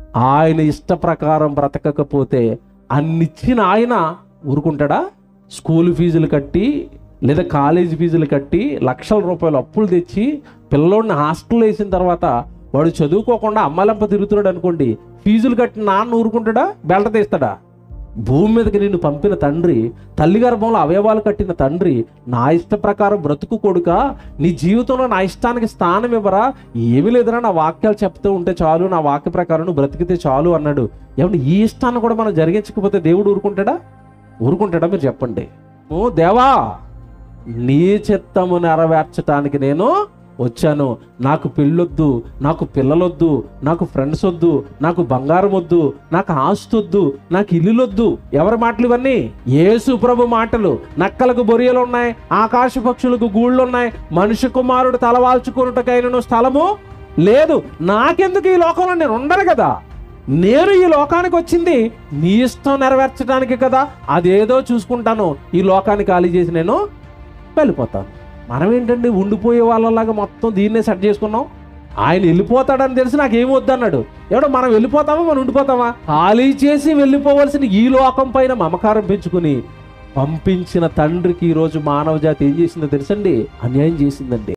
ఆయన ఇష్ట ప్రకారం బ్రతకకపోతే అన్నిచ్చిన ఆయన ఊరుకుంటాడా స్కూల్ ఫీజులు కట్టి లేదా కాలేజ్ ఫీజులు కట్టి లక్షల రూపాయలు అప్పులు తెచ్చి పిల్లోడిని హాస్టల్ వేసిన తర్వాత వాడు చదువుకోకుండా అమ్మలంప తిరుగుతున్నాడు అనుకోండి ఫీజులు కట్టి నాన్న ఊరుకుంటాడా బెల్ట తీస్తాడా భూమి మీదకి నిన్ను పంపిన తండ్రి తల్లి గర్భంలో అవయవాలు కట్టిన తండ్రి నా ఇష్ట ప్రకారం బ్రతుకు కొడుక నీ జీవితంలో నా ఇష్టానికి స్థానం ఇవ్వరా ఏమీ లేదురా నా వాక్యాలు చెప్తూ ఉంటే చాలు నా వాక్య ప్రకారం నువ్వు బ్రతికితే చాలు అన్నాడు ఏమంటే ఈ ఇష్టాన్ని కూడా మనం జరిగించకపోతే దేవుడు ఊరుకుంటాడా ఊరుకుంటాడా మీరు చెప్పండి ఓ దేవా నీ చిత్తము నెరవేర్చటానికి నేను వచ్చాను నాకు పెళ్ళొద్దు నాకు పిల్లలొద్దు నాకు ఫ్రెండ్స్ వద్దు నాకు బంగారం వద్దు నాకు ఆస్తి వద్దు నాకు ఇల్లులొద్దు ఎవరి మాటలు ఇవన్నీ యేసు ప్రభు మాటలు నక్కలకు బొరియలు ఉన్నాయి ఆకాశ పక్షులకు గూళ్ళు ఉన్నాయి మనిషి కుమారుడు తలవాల్చుకున్నటకైనను స్థలము లేదు నాకెందుకు ఈ లోకంలో నేను ఉండను కదా నేను ఈ లోకానికి వచ్చింది నీ ఇష్టం నెరవేర్చడానికి కదా అదేదో చూసుకుంటాను ఈ లోకాన్ని ఖాళీ చేసి నేను వెళ్ళిపోతాను మనం ఏంటండి ఉండిపోయే వాళ్ళలాగా మొత్తం దీన్నే సెట్ చేసుకున్నాం ఆయన వెళ్ళిపోతాడని తెలిసి నాకు ఏమి వద్దన్నాడు ఎవడో మనం వెళ్ళిపోతామా మనం ఉండిపోతామా ఖాళీ చేసి వెళ్ళిపోవలసిన ఈ లోకం పైన మమకారం పెంచుకుని పంపించిన తండ్రికి ఈరోజు మానవ జాతి ఏం చేసిందో తెలుసండి అన్యాయం చేసిందండి